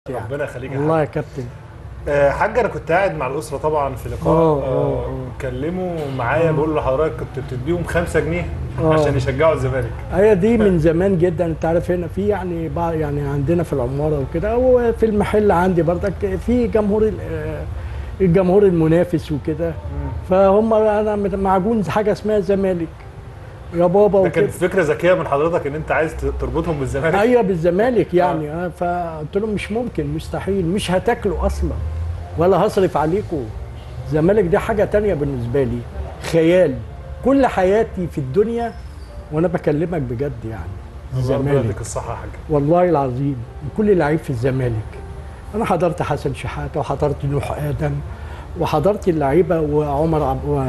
يعني. ربنا يخليك يا الله حاج يا كابتن آه، حاج انا كنت قاعد مع الاسره طبعا في لقاء آه، آه، آه، آه. كلموا معايا بقول لحضرتك كنت بتديهم 5 جنيه آه. عشان يشجعوا الزمالك هي دي من زمان جدا انت عارف هنا في يعني بعض يعني عندنا في العماره وكده وفي المحل عندي برضك في جمهور ال- آه، الجمهور المنافس وكده فهم انا معجون حاجه اسمها زمالك يا بابا ده كانت وكده فكره ذكيه من حضرتك ان انت عايز ت- تربطهم بالزمالك ايوه بالزمالك يعني آه. فقلت لهم مش ممكن مستحيل مش هتاكلوا اصلا ولا هصرف عليكم الزمالك دي حاجه تانية بالنسبه لي خيال كل حياتي في الدنيا وانا بكلمك بجد يعني ربنا الزمالك يديك الصحه يا حاج والله العظيم كل لعيب في الزمالك انا حضرت حسن شحاته وحضرت نوح ادم وحضرت اللعيبه وعمر عب... و...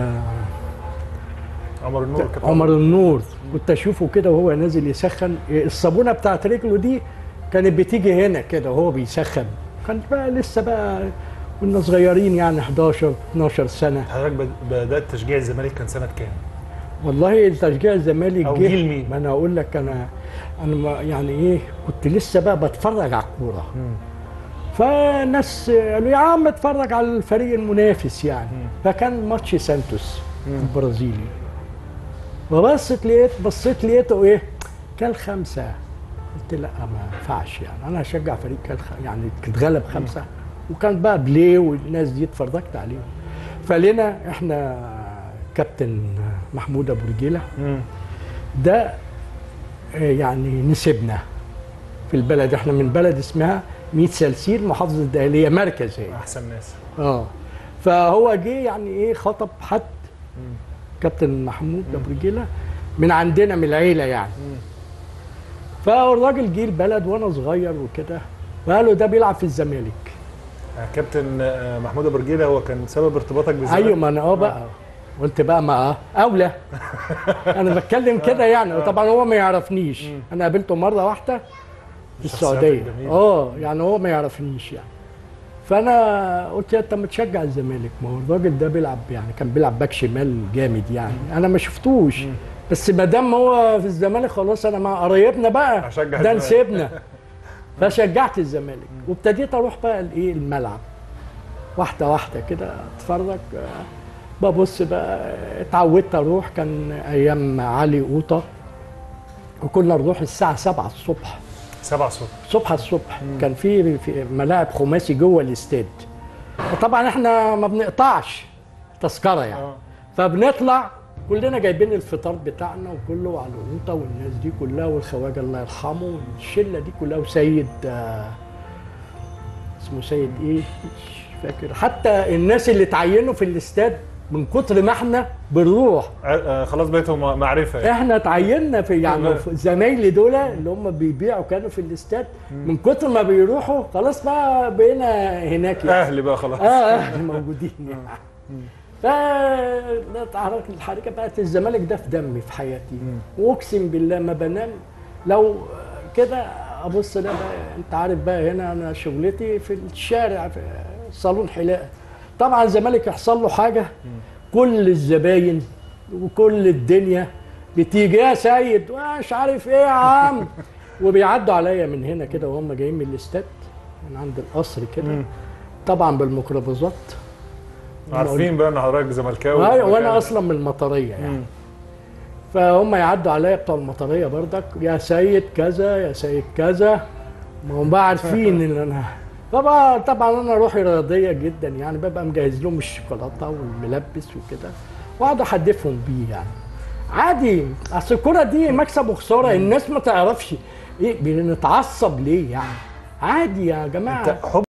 عمر النور كابتن عمر النور كنت اشوفه كده وهو نازل يسخن الصابونه بتاعت رجله دي كانت بتيجي هنا كده وهو بيسخن كان بقى لسه بقى كنا صغيرين يعني 11 12 سنه حضرتك بد- بدات تشجيع الزمالك كان سنه كام؟ والله تشجيع الزمالك أو جه- جيل مين؟ ما انا اقول لك انا انا ما- يعني ايه كنت لسه بقى بتفرج على الكوره فناس قالوا يا عم اتفرج على الفريق المنافس يعني فكان ماتش سانتوس البرازيلي وبصيت لقيت بصيت لقيته ايه كان خمسه قلت لا ما ينفعش يعني انا هشجع فريق كان خ- يعني اتغلب خمسه وكان بقى بلاي والناس دي اتفرجت عليهم فلنا احنا كابتن محمود ابو رجيله مم. ده آه، يعني نسبنا في البلد احنا من بلد اسمها ميت سلسيل محافظه الدقهليه مركز هي احسن ناس اه فهو جه يعني ايه خطب حد كابتن محمود ابو رجيله من عندنا من العيله يعني فالراجل جه البلد وانا صغير وكده فقالوا ده بيلعب في الزمالك آه، كابتن آه، محمود ابو رجيله هو كان سبب ارتباطك بالزمالك ايوه ما انا اه بقى قلت بقى ما اه اولى انا بتكلم كده يعني طبعا هو ما يعرفنيش انا قابلته مره واحده في الشخصيات السعوديه الجميلة. اه يعني هو ما يعرفنيش يعني فانا قلت انت ما تشجع الزمالك ما هو الراجل ده بيلعب يعني كان بيلعب باك شمال جامد يعني انا ما شفتوش بس ما دام هو في الزمالك خلاص انا مع قرايبنا بقى هشجع ده الزمالك. نسيبنا فشجعت الزمالك وابتديت اروح بقى الايه الملعب واحده واحده كده اتفرج آه، ببص بقى اتعودت اروح كان ايام علي قوطه وكنا نروح الساعه 7 الصبح سبع صوت صبح الصبح كان في في ملاعب خماسي جوه الاستاد طبعا احنا ما بنقطعش تذكره يعني آه. فبنطلع كلنا جايبين الفطار بتاعنا وكله على القوطه والناس دي كلها والخواجه الله يرحمه والشله دي كلها وسيد آه، اسمه سيد ايه مش فاكر حتى الناس اللي اتعينوا في الاستاد من كتر ما احنا بنروح آه، آه، خلاص بقيتوا م- معرفه يعني. احنا اتعيننا في يعني تمام. في زمايلي دول اللي هم بيبيعوا كانوا في الاستاد من كتر ما بيروحوا خلاص بقى بقينا هناك يعني اهلي بقى خلاص اه اهل موجودين يعني ف اتعرفت الحركه بقت الزمالك ده في دمي في حياتي واقسم بالله ما بنام لو كده ابص لا بقى انت عارف بقى هنا انا شغلتي في الشارع في صالون حلاقه طبعا الزمالك يحصل له حاجه كل الزباين وكل الدنيا بتيجي يا سيد مش عارف ايه يا عم وبيعدوا عليا من هنا كده وهم جايين من الاستاد من عند القصر كده طبعا بالميكروباصات عارفين بقى ان حضرتك زملكاوي وانا وأنا وكان- اصلا من المطريه يعني مم. فهم يعدوا عليا بتوع المطريه بردك يا سيد كذا يا سيد كذا ما هم بقى عارفين ان انا طبعا طبعا انا روحي رياضيه جدا يعني ببقى مجهز لهم الشوكولاته والملبس وكده واقعد احدفهم بيه يعني عادي اصل الكوره دي مكسب وخساره الناس ما تعرفش ايه بنتعصب ليه يعني عادي يا جماعه انت حب